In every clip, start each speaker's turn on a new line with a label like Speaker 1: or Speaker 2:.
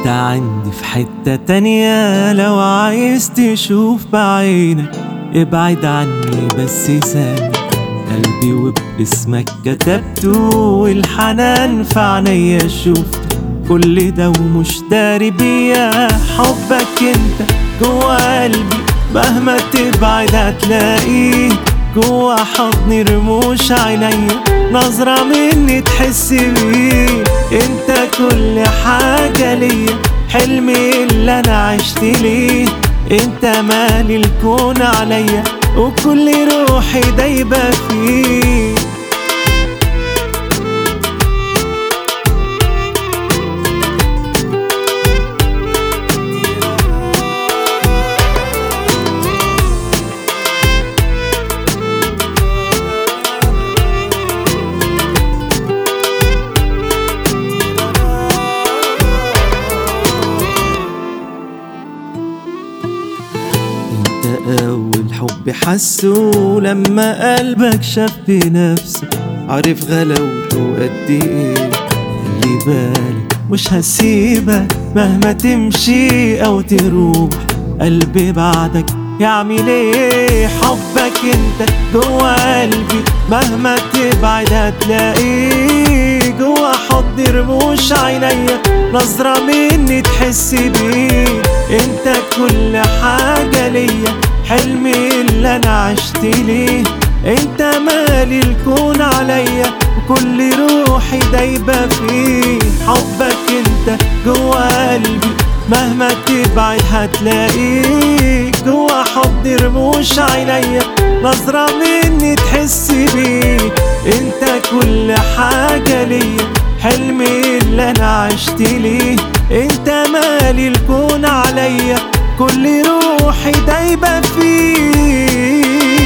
Speaker 1: عندي في حتة تانية لو عايز تشوف بعينك ابعد عني بس ثانية قلبي وباسمك كتبته والحنان في عينيا شفته كل ده ومش داري بيا حبك انت جوا قلبي مهما تبعد هتلاقيه جوا حضني رموش عينيا نظرة مني تحس بيه انت كل حاجة ليا حلمي اللي انا عشت ليه انت مالي الكون عليا وكل روحي دايبة فيه انت اول حب حسه لما قلبك شاف بنفسه عارف غلاوته قد ايه خلي بالك مش هسيبك مهما تمشي او تروح قلبي بعدك يعمل ايه حبك انت جوا قلبي مهما تبعد هتلاقيه جوا حضن رموش عينيا نظرة مني تحس بيه انت كل حاجة ليا حلمي اللي انا عشت ليه انت مالي الكون عليا وكل روحي دايبة فيه حبك انت جوا قلبي مهما تبعد هتلاقيه جوا حضن رموش عينيا نظرة مني تحس بيه انت كل حاجة ليا حلمي اللي انا عشت ليه انت مالي الكون عليا كل روحي دايبة فيه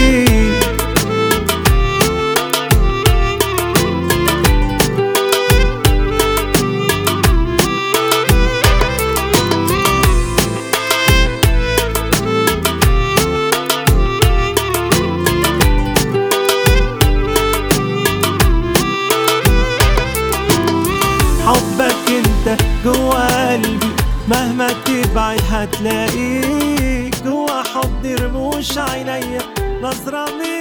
Speaker 1: حبك انت جوا قلبي مهما تبعد هتلاقيه جوا حضن رموش عينيا نظرة من